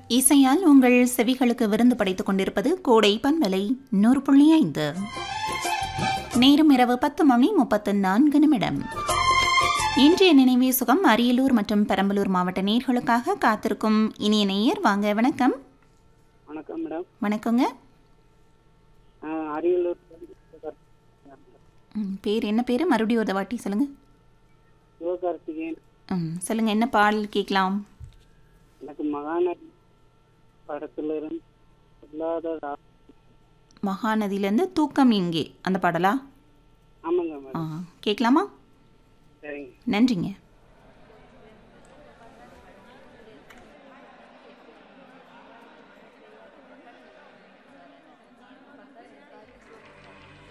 இசையால் உங்கள் செவிகளுக்கு விருந்து படைத்துக் கொண்டிருப்பது கோடை பன்மலை நூறு புள்ளி ஐந்து நேரம் இரவு பத்து மணி முப்பத்து நான்கு நிமிடம் இன்றைய நினைவே சுகம் அரியலூர் மற்றும் பெரம்பலூர் மாவட்ட நேர்களுக்காக காத்திருக்கும் இனிய நேயர் வாங்க வணக்கம் வணக்கம் மேடம் வணக்கங்க ஆஹ் அரியலூர் ம், பேர் என்ன பேர் மறுபடியும் ஒரு வாட்டி சொல்லுங்க சிவகார்த்திகேயன் ம், சொல்லுங்க என்ன பாடல் கேட்கலாம் எனக்கு மகாநதி படத்துல இருந்து இல்லாத ரா- மகாநதியிலேருந்து தூக்கம் இங்கே அந்த பாடலா ஆமாங்க ஆ மேடம் கேட்கலாமா சரிங்க நன்றிங்க